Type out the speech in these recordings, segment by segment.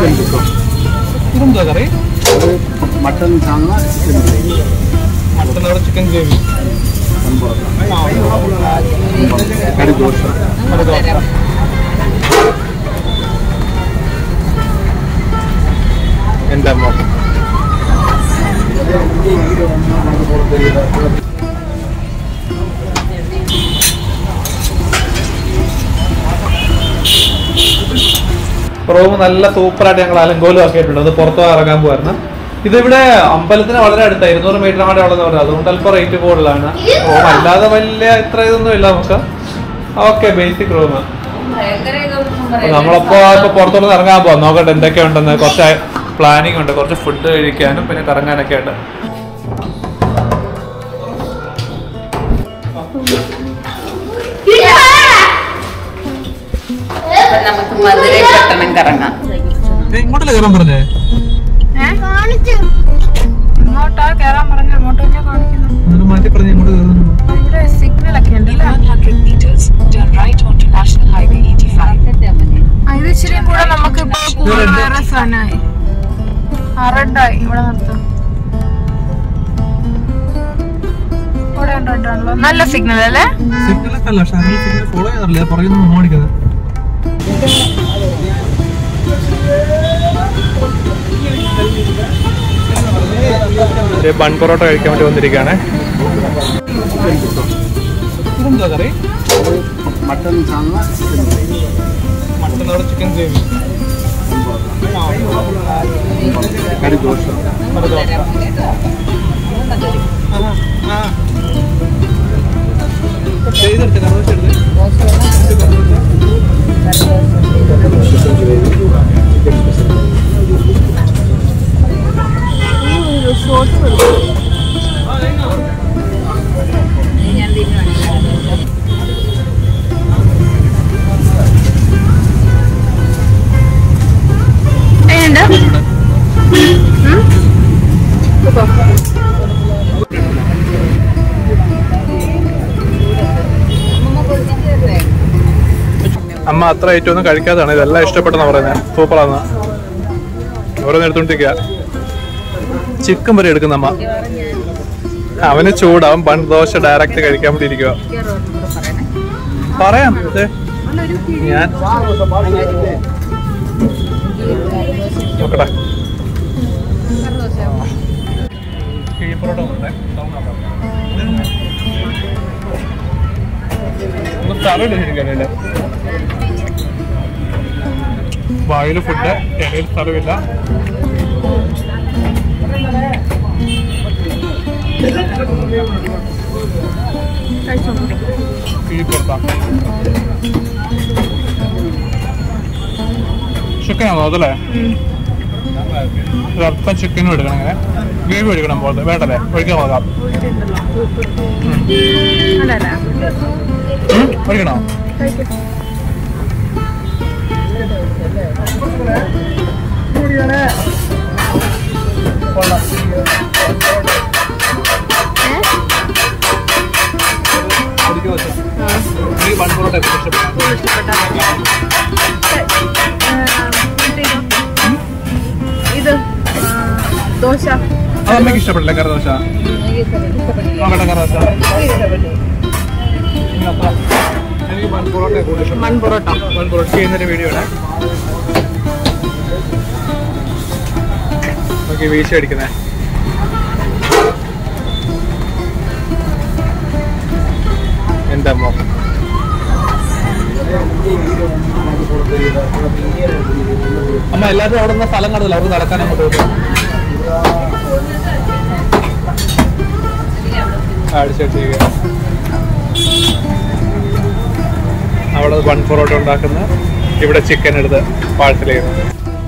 Chicken tikka ഇതെന്താ കറി അത് മട്ടൺ സാങ്ങ ചിക്കൻ ഗ്രേവി മട്ടൻ അവിടെ ചിക്കൻ ഗ്രേവി കറി ദോശ എൻ്റെ അമ്മ റൂം നല്ല സൂപ്പറായിട്ട് ഞങ്ങൾ അലങ്കോലും ആക്കിയിട്ടുണ്ട് അത് പുറത്തു ഇറങ്ങാൻ പോയിരുന്നു ഇതിവിടെ അമ്പലത്തിന് വളരെ അടുത്ത് ഇരുന്നൂറ് മീറ്റർ കൂടെ ഉള്ളതെന്ന് പറഞ്ഞു അതുകൊണ്ട് അല്പം റേറ്റ് കൂടുതലാണ് റൂം അല്ലാതെ വലിയ ഇത്ര ഇതൊന്നും ഇല്ല നമുക്ക് ഓക്കെ ബേസിക് റൂം നമ്മളപ്പോ ഇപ്പൊ പുറത്തോട്ട് ഇറങ്ങാൻ പോവാം നോക്കട്ടെ എന്തൊക്കെ ഉണ്ടെന്ന് കുറച്ച് പ്ലാനിങ് ഉണ്ട് കുറച്ച് ഫുഡ് കഴിക്കാനും പിന്നെ കറങ്ങാനൊക്കെ ഉണ്ട് അപ്പൊ നമുക്ക് മധുരൈ പട്ടണം കറങ്ങാം ഇങ്ങോട്ടല്ലേ കയറാൻ പറഞ്ഞേ ഇങ്ങോട്ടാ കേറാൻ പറഞ്ഞു അങ്ങോട്ട് തന്നെ കാണിക്കുന്നു മാറ്റി പറഞ്ഞ് ഇങ്ങോട്ട് കയറുന്നു ഇവിടെ സിഗ്നൽ ഒക്കെ ഉണ്ടല്ലേ 100 meters, turn right onto National Highway 85. ആ, ഇത് ഇച്ചിരി കൂടെ നമുക്ക് ഇപ്പൊ കൂടുതൽ വേറെ സാധനമായി റെഡായി ഇവിടെ നിർത്തും ഇവിടെ ഉണ്ടോ നല്ല സിഗ്നൽ അല്ലേ സിഗ്നൽ ഒക്കെ അല്ല പക്ഷെ സിഗ്നൽ ഫോളോ ചെയ്യാറില്ല പുറകിൽ നിന്ന് ഓടിക്കുന്നത് ബൺ പൊറോട്ട കഴിക്കാൻ വേണ്ടി വന്നിരിക്കുകയാണ് ഇതെന്താ കറി മട്ടൺ സാങ്ങ ചിക്കൻ ഗ്രേവി മട്ടൻ അവിടെ ചിക്കൻ ഗ്രേവി കറി ദോശ ചെയ്തെടുത്ത് കറവശ എടുത്ത് ചിക്കൻ ഗ്രേവി ചിക്കൻ സ്പെഷ്യൽ എങ്ങനെയുണ്ട് അമ്മ അത്ര ഐറ്റം ഒന്നും കഴിക്കാതാണ് ഇതെല്ലാം ഇഷ്ടപ്പെട്ടെന്നാ പറയുന്നത് സൂപ്പറാന്ന് ഓരോന്ന് എടുത്തോണ്ടിരിക്കുക ചിക്കൻ വരെ എടുക്കുന്ന അമ്മ അവന് ചൂടാവും ബൺ ദോശ ഡയറക്റ്റ് കഴിക്കാൻ വേണ്ടി ഇരിക്കുക പറയാം ദേ. ഞാൻ നോക്കട്ടെ കിഴിപ്പൊറോട്ട വന്നിട്ടേ. ഒന്ന് സ്ഥലമില്ല ശരിക്കും അല്ലേ വായിൽ ഫുഡ് ഇലയിൽ സ്ഥലമില്ല കിഴിപ്പൊറോട്ട ചിക്കനാണോ അതല്ലേ ഒരല്പം ചിക്കനും എടുക്കണം ഇങ്ങനെ ഗ്രേവി ഒഴിക്കണം പോലത്തെ വേണ്ടല്ലേ ഒഴിക്കാൻ നോക്കാം അല്ലല്ല ഉം, ഒഴിക്കണോ കൊള്ളാം. ഒരിക്കൽ വെച്ചോ. എനിക്ക് ബൺ പൊറോട്ട ഏറ്റവും ഇഷ്ടപ്പെട്ടു. ഇത് ആ, ദോശ അത് അമ്മയ്ക്ക് ഇഷ്ടപ്പെട്ടില്ല കറി ദോശ നോക്കട്ടെ കറി ദോശ ഇനി അത്ര. എനിക്ക് ബൺ പൊറോട്ട കൂടുതൽ ഇഷ്ടം മൺ പൊറോട്ട ബൺ പൊറോട്ട ചെയ്യുന്നൊരു വീഡിയോ ആണ് ഓക്കെ വീഴ്ച അടിക്കുന്നേ എൻ്റെ അമ്മ അമ്മ എല്ലാവരും അവിടെ നിന്ന് സ്ഥലം കണ്ടില്ല അവർക്ക് നടക്കാൻ അങ്ങോട്ട് പോകും അടിച്ചടിച്ച് അവിടെ വൺ പൊറോട്ട ഉണ്ടാക്കുന്ന ഇവിടെ ചിക്കൻ എടുത്ത് പാഴ്സൽ ചെയ്യുന്നത്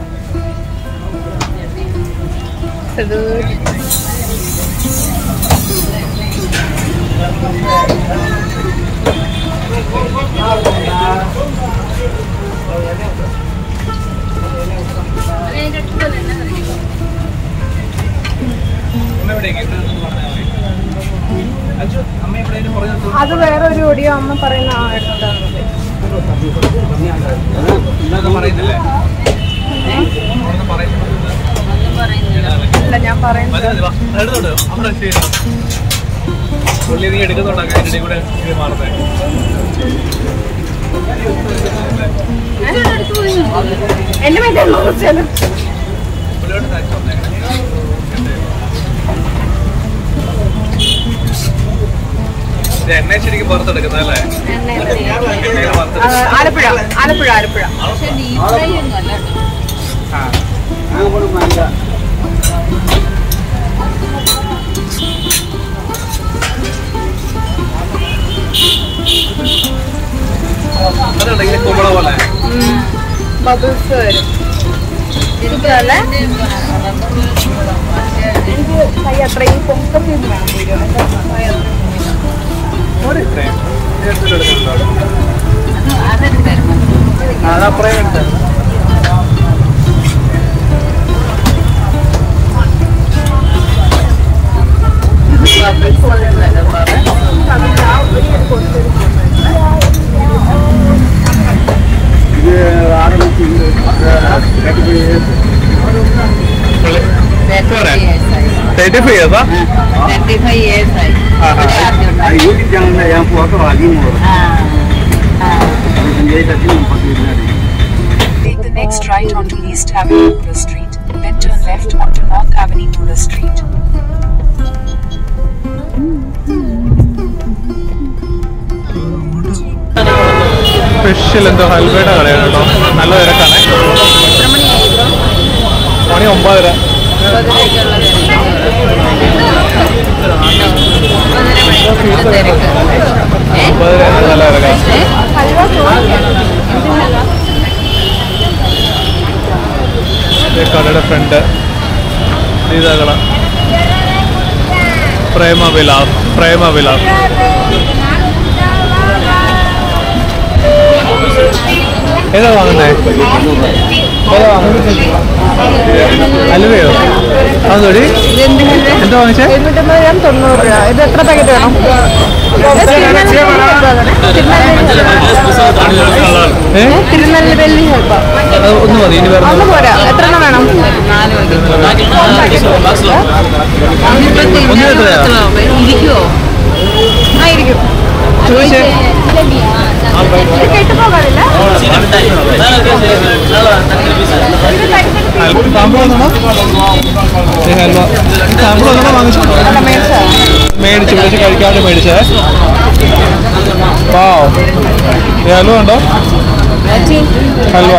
അത് വേറെ ഒരു ഓഡിയോ അമ്മ പറയുന്ന ആ എടുത്താണ് പറയുന്നില്ലേ മതി മതി വാ എടുത്തോട്ട് അവിടെ ശരി പുള്ളി നീ എടുക്കുന്നുണ്ടാക്കാം അതിൻ്റെ ഇടയിൽ കൂടെ ഇത് മാറുന്നേ എന്റെ മറ്റേ പുള്ളിയോട് താഴ്ച വന്നേക്കണേ ഇത് എണ്ണ ശരിക്കും പുറത്തെടുക്കുന്നതല്ലേ എണ്ണയിൽ വറുത്തെടുക്കുന്നത്. ആലപ്പുഴ ആലപ്പുഴ ആലപ്പുഴ ആ അതുണ്ട് ഇങ്ങനെ കുമ്പള പോലെ ബബിൾസ് വരും ഇരിക്കല്ലേ എനിക്ക് കൈ അത്രയും പൊക്കത്തിൽ വേണം വീഡിയോ എന്റെ കൈ അത്രയും ഒരു ഇത്രയും. ഇത് എടുത്തിട്ട് എടുക്കുന്നുണ്ടോ? ആ, അത് അപ്പുറേ ഉണ്ട് ഇത് ആരംഭിച്ച് കാറ്റഗറി തേർട്ടി ഫൈവ് ഇയേഴ്സാ തേർട്ടി ഫൈവ് ഇയേഴ്സ് ആയി ആഹാ. ഇവിടെ ആദ്യം ഉണ്ടായി. യൂട്യൂബ് ചാനലിൽ ഞാൻ ഫോട്ടോ ആദ്യം ആ ആ Take the next right onto East Avenue, Muller Street. Then turn left onto North Avenue, Muller Street. Special എന്തോ ഹൽവയുടെ കടയാണ് കേട്ടോ നല്ല തിരക്കാണ് മണി ഒമ്പതര ഒമ്പതര നല്ല തിരക്കാണ് ഇത് കടയുടെ ഫ്രണ്ട് ഇതാകള പ്രേമ വിലാസ് പ്രേമ വിലാസ് ഏതാ വാങ്ങുന്നേ ഏതാ വാങ്ങുന്നത് അലുവയോ അതോടി എന്താ വാങ്ങിച്ചേ എഴുന്നൂറ്റമ്പത് ഗ്രാം തൊണ്ണൂറ് രൂപ ഇത് എത്ര പാക്കറ്റ് വേണം ഏ തിരുനെൽവേലി ഹെൽപ്പ അത് ഒന്ന് മതി ഇനി വേറെ ഒന്ന് പോരാ എത്ര എണ്ണം വേണം നാല് ഒന്ന് എത്രയാ? ഇരിക്കുവോ ആയിരിക്കും ചോദിച്ചേ ഇത് കെട്ടുപോകാറില്ല സാമ്പിൾ വന്നോ ഹൽവ സാമ്പിൾ വന്നോ വാങ്ങിച്ചു അല്ല മേടിച്ചതാ മേടിച്ചു വിളിച്ച് കഴിക്കാണ്ട് മേടിച്ചേ വാവ് ഈ ഹൽവ ഉണ്ടോ ഹൽവ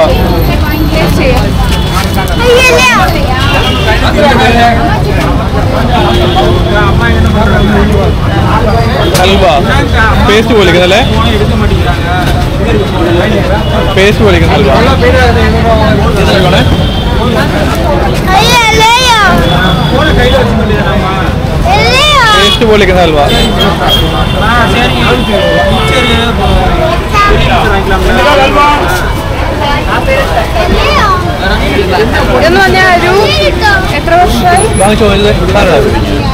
ഹൽവ പേസ്റ്റ് പോലിക്കുന്നല്ലേ പേസ്റ്റ് പോലിക്കുന്ന ഹൽവ ഹൽവാണേ പേസ്റ്റ് പോലിക്കുന്ന ഹൽവ ഇതെന്ന് പറഞ്ഞാൽ ഒരു എത്ര വർഷമായി വാങ്ങിച്ചോ ഇത് സാധനം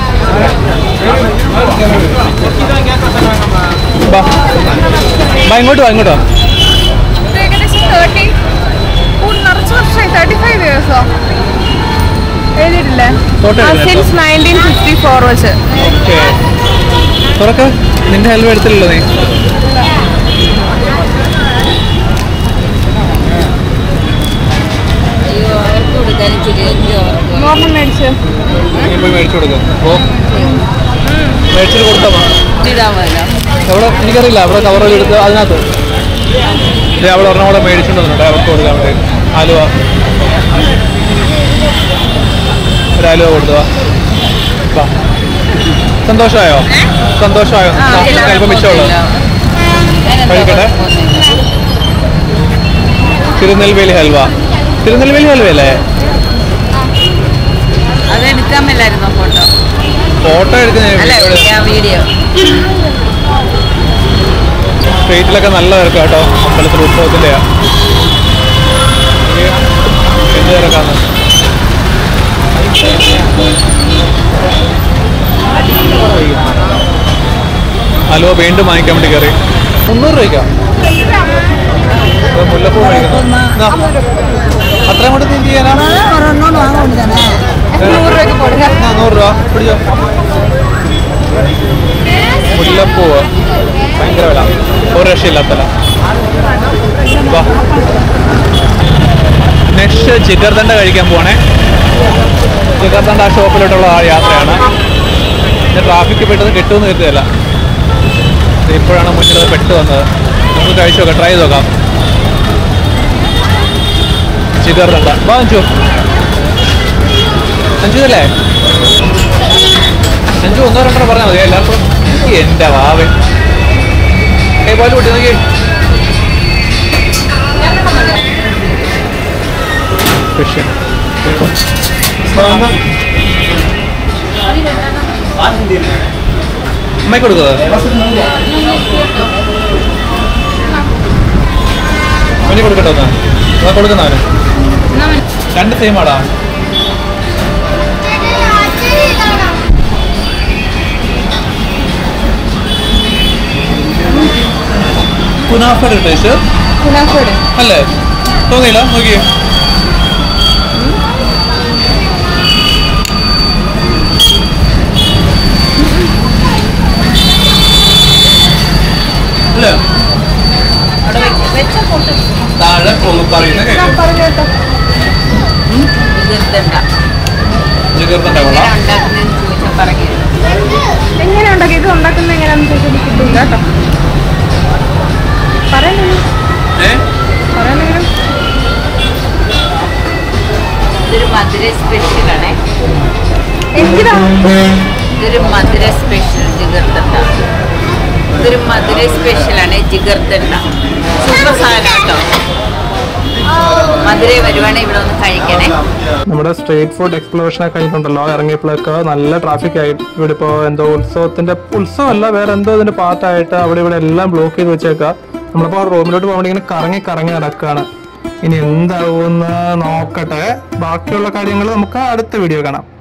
ബാ ബാ ഇങ്ങോട്ട് വാ ഇങ്ങോട്ട് വാ ഇത് ഏകദേശം തേർട്ടി നിറച്ച് വർഷമായി തേർട്ടി ഫൈവ് ഇയേഴ്സോ എഴുതിയിട്ടില്ലേ Photo എടുക്കണം സിൻസ് നയൻറ്റീൻ ഫിഫ്റ്റി ഫോർ വെച്ച് ഓക്കെ തുറക്ക നിന്റെ ഹെൽവ എടുത്തില്ലല്ലോ നീ അയ്യോ അവർക്ക് കൊടുക്കാൻ ഇച്ചിരി അയ്യോ നോർമൽ മേടിച്ച് നീ പോയി മേടിച്ചു കൊടുക്കും ഓ മേടിച്ചിട്ട് കൊടുത്താ മതി. ഇടാൻ പോയല്ലോ എവിടെ എനിക്കറിയില്ല അവിടെ കവറിൽ എടുത്ത് അതിനകത്ത് ഇതേ അവിടെ ഒരെണ്ണം കൂടെ മേടിച്ചിട്ട് വന്നിട്ടുണ്ട് അവർക്ക് കൊടുക്കാൻ വേണ്ടി ആലുവ ഒരു ആലുവ കൊടുത്തതാ വാ സന്തോഷമായോ സന്തോഷമായോ ചിലപ്പോൾ മിച്ചമുള്ളത് കഴിക്കട്ടെ തിരുനെൽവേലി ഹൽവ തിരുനെൽവേലി ഹൽവ അല്ലേ അതെടുക്കാൻ മേലായിരുന്നോ ഫോട്ടോ ഫോട്ടോ അല്ല എടുക്കുന്ന വീഡിയോ സ്ട്രീറ്റിലൊക്കെ നല്ല തിരക്കാ കേട്ടോ അമ്പലത്തിൽ ഉത്സവത്തിൻ്റെയാ എന്ത് തിരക്കാന്ന് ഹലോ വീണ്ടും വാങ്ങിക്കാൻ വേണ്ടി കയറി മുന്നൂറ് രൂപയ്ക്കാ ഇത് മുല്ലപ്പൂ മേടിക്കുന്നു ദാ, അത്രയും കൊണ്ട് നീ ചെയ്യാനാ നൂറ് രൂപയ്ക്ക് കൊടുക്കുക ആ, നൂറ് രൂപ പിടിച്ചോ മുല്ലപ്പൂവ് ഭയങ്കര വില ഒരു രക്ഷയില്ലാത്തല്ല വാ നെക്സ്റ്റ് ജിഗർദണ്ട കഴിക്കാൻ പോണേ ജിഗർദണ്ട ആ ഷോപ്പിലോട്ടുള്ള ആ യാത്രയാണ് ട്രാഫിക് പെട്ടെന്ന് കിട്ടുമെന്ന് കരുതിയല്ല ഇപ്പോഴാണ് മുന്നിൽ അത് പെട്ട് വന്നത് നമുക്ക് കഴിച്ചു നോക്കാം ട്രൈ ചെയ്ത് നോക്കാം ജിഗർദണ്ട വാ അഞ്ചു അഞ്ചു ഇതല്ലേ അഞ്ചു ഒന്നോ രണ്ടോ പറഞ്ഞാൽ മതി എല്ലാവർക്കും എന്റെ വാവേ ഏ പോലെ കൂട്ടി നോക്കി ഫിഷ് അമ്മയ്ക്ക് കൊടുക്കുക അവന് കൊടുക്കട്ടോ ഒന്ന് അതാ കൊടുക്കുന്നവന് രണ്ട് സെയിം ആടാ കുനാഫയുടെ ടേസ്റ്റ് അല്ലേ തോന്നിയില്ല നോക്കിയേ അല്ലേ അവിടെ വെച്ച് വെച്ച ഫോട്ടോ താഴെ ഒന്ന് പറയുന്ന കേൾക്കും ഇതിർത്തണ്ട ജിഗർത്തണ്ട എങ്ങനെ കൊള്ളാം ഉണ്ടാക്കുന്നതെന്ന് ചോദിച്ചാൽ പറഞ്ഞു എങ്ങനെ ഉണ്ടാക്കി ഇത് ഉണ്ടാക്കുന്നത് എങ്ങനെയാണെന്ന് ചോദിച്ചാൽ കിട്ടില്ല കേട്ടോ പറയുന്നില്ല ഏ പറയുന്നെങ്കിലും ഇതൊരു മധുര സ്പെഷ്യലാണേ എന്തിനാ ഇതൊരു മധുര സ്പെഷ്യൽ ജിഗർത്തണ്ട ഇതൊരു മധുര സ്പെഷ്യലാണ് ജിഗർത്തണ്ട സൂപ്പർ സാധനം കേട്ടോ മധുര വരുവാണെങ്കിൽ ഇവിടെ ഒന്ന് കഴിക്കണേ നമ്മുടെ സ്ട്രീറ്റ് ഫുഡ് എക്സ്പ്ലോഷൻ ഒക്കെ കഴിഞ്ഞിട്ടുണ്ടല്ലോ ഇറങ്ങിയപ്പോഴൊക്കെ നല്ല ട്രാഫിക് ആയിട്ട് ഇവിടെ ഇപ്പോൾ എന്തോ ഉത്സവത്തിന്റെ ഉത്സവമല്ല വേറെ എന്തോ ഇതിന്റെ പാർട്ടായിട്ട് അവിടെ ഇവിടെ എല്ലാം ബ്ലോക്ക് ചെയ്ത് വെച്ചേക്കുക നമ്മളിപ്പോൾ റൂമിലോട്ട് പോകാൻ വേണ്ടി ഇങ്ങനെ കറങ്ങി കറങ്ങി നടക്കുകയാണ് ഇനി എന്താവുമെന്ന് നോക്കട്ടെ ബാക്കിയുള്ള കാര്യങ്ങൾ നമുക്ക് അടുത്ത വീഡിയോ കാണാം